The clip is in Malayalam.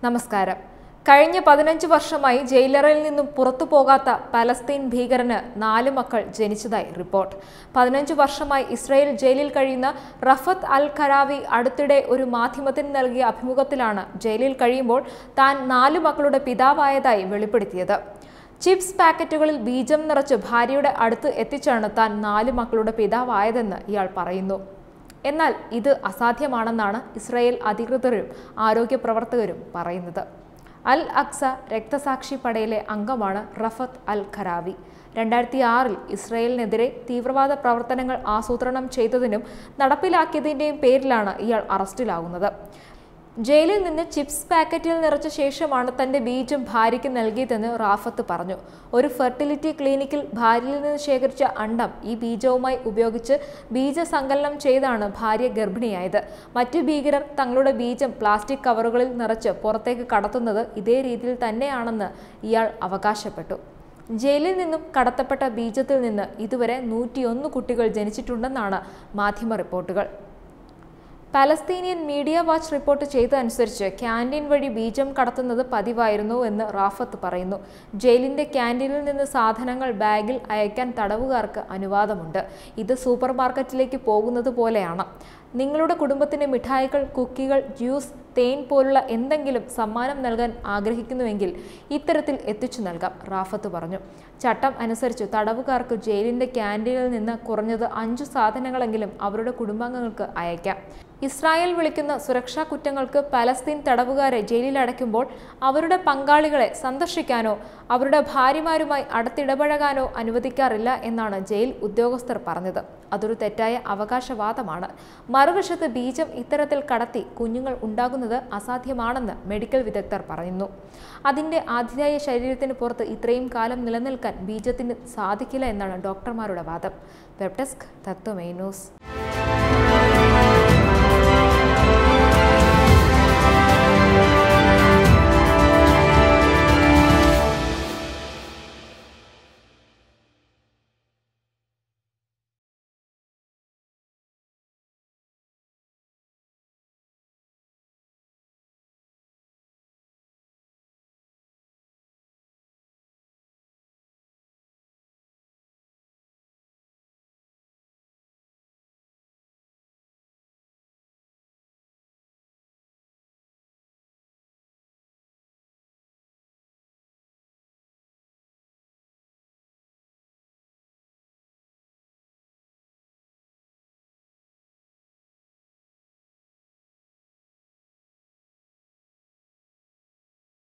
നമസ്കാരം കഴിഞ്ഞ പതിനഞ്ച് വർഷമായി ജയിലറിൽ നിന്നും പുറത്തു പോകാത്ത പലസ്തീൻ ഭീകരന് നാല് മക്കൾ ജനിച്ചതായി റിപ്പോർട്ട് പതിനഞ്ച് വർഷമായി ഇസ്രായേൽ ജയിലിൽ കഴിയുന്ന റഫത്ത് അൽ ഖരാവി അടുത്തിടെ ഒരു മാധ്യമത്തിന് നൽകിയ അഭിമുഖത്തിലാണ് ജയിലിൽ കഴിയുമ്പോൾ താൻ നാല് മക്കളുടെ പിതാവായതായി വെളിപ്പെടുത്തിയത് ചിപ്സ് പാക്കറ്റുകളിൽ ബീജം നിറച്ച് ഭാര്യയുടെ അടുത്ത് എത്തിച്ചാണ് താൻ നാല് മക്കളുടെ പിതാവായതെന്ന് ഇയാൾ പറയുന്നു എന്നാൽ ഇത് അസാധ്യമാണെന്നാണ് ഇസ്രായേൽ അധികൃതരും ആരോഗ്യ പ്രവർത്തകരും പറയുന്നത് അൽ അക്സ രക്തസാക്ഷി പടയിലെ അംഗമാണ് റഫത്ത് അൽ ഖരാവി രണ്ടായിരത്തി ആറിൽ ഇസ്രായേലിനെതിരെ തീവ്രവാദ പ്രവർത്തനങ്ങൾ ആസൂത്രണം ചെയ്തതിനും നടപ്പിലാക്കിയതിൻ്റെയും പേരിലാണ് ഇയാൾ അറസ്റ്റിലാകുന്നത് ജയിലിൽ നിന്ന് ചിപ്സ് പാക്കറ്റിൽ നിറച്ച ശേഷമാണ് തന്റെ ബീജം ഭാര്യയ്ക്ക് നൽകിയതെന്ന് റാഫത്ത് പറഞ്ഞു ഒരു ഫെർട്ടിലിറ്റി ക്ലിനിക്കിൽ ഭാര്യയിൽ നിന്ന് ശേഖരിച്ച അണ്ടം ഈ ബീജവുമായി ഉപയോഗിച്ച് ബീജസങ്കലനം ചെയ്താണ് ഭാര്യ ഗർഭിണിയായത് മറ്റു ഭീകരർ തങ്ങളുടെ ബീജം പ്ലാസ്റ്റിക് കവറുകളിൽ നിറച്ച് പുറത്തേക്ക് കടത്തുന്നത് ഇതേ രീതിയിൽ തന്നെയാണെന്ന് ഇയാൾ അവകാശപ്പെട്ടു ജയിലിൽ നിന്നും കടത്തപ്പെട്ട ബീജത്തിൽ നിന്ന് ഇതുവരെ നൂറ്റിയൊന്ന് കുട്ടികൾ ജനിച്ചിട്ടുണ്ടെന്നാണ് മാധ്യമ റിപ്പോർട്ടുകൾ പലസ്തീനിയൻ മീഡിയ വാച്ച് റിപ്പോർട്ട് ചെയ്തതനുസരിച്ച് ക്യാൻറ്റീൻ വഴി ബീജം കടത്തുന്നത് പതിവായിരുന്നു എന്ന് റാഫത്ത് പറയുന്നു ജയിലിന്റെ ക്യാൻറ്റീനിൽ നിന്ന് സാധനങ്ങൾ ബാഗിൽ അയക്കാൻ തടവുകാർക്ക് അനുവാദമുണ്ട് ഇത് സൂപ്പർ മാർക്കറ്റിലേക്ക് പോകുന്നത് പോലെയാണ് നിങ്ങളുടെ കുടുംബത്തിന് മിഠായികൾ കുക്കികൾ ജ്യൂസ് തേൻ പോലുള്ള എന്തെങ്കിലും സമ്മാനം നൽകാൻ ആഗ്രഹിക്കുന്നുവെങ്കിൽ ഇത്തരത്തിൽ എത്തിച്ചു നൽകാം റാഫത്ത് പറഞ്ഞു ചട്ടം അനുസരിച്ച് തടവുകാർക്ക് ജയിലിന്റെ ക്യാൻറ്റീനിൽ നിന്ന് കുറഞ്ഞത് അഞ്ചു സാധനങ്ങളെങ്കിലും അവരുടെ കുടുംബാംഗങ്ങൾക്ക് അയക്കാം ഇസ്രായേൽ വിളിക്കുന്ന സുരക്ഷാ കുറ്റങ്ങൾക്ക് പലസ്തീൻ തടവുകാരെ ജയിലിൽ അടയ്ക്കുമ്പോൾ അവരുടെ പങ്കാളികളെ സന്ദർശിക്കാനോ അവരുടെ ഭാര്യമാരുമായി അടുത്തിടപഴകാനോ അനുവദിക്കാറില്ല എന്നാണ് ജയിൽ ഉദ്യോഗസ്ഥർ പറഞ്ഞത് അതൊരു തെറ്റായ അവകാശവാദമാണ് മറുവശത്ത് ബീജം ഇത്തരത്തിൽ കടത്തി കുഞ്ഞുങ്ങൾ ഉണ്ടാകുന്നത് അസാധ്യമാണെന്ന് മെഡിക്കൽ വിദഗ്ധർ പറയുന്നു അതിൻ്റെ ആതിഥേയ ശരീരത്തിന് പുറത്ത് ഇത്രയും കാലം നിലനിൽക്കാൻ ബീജത്തിന് സാധിക്കില്ല എന്നാണ് ഡോക്ടർമാരുടെ വാദം വെബ് ഡെസ്ക് തത്വമേ ന്യൂസ്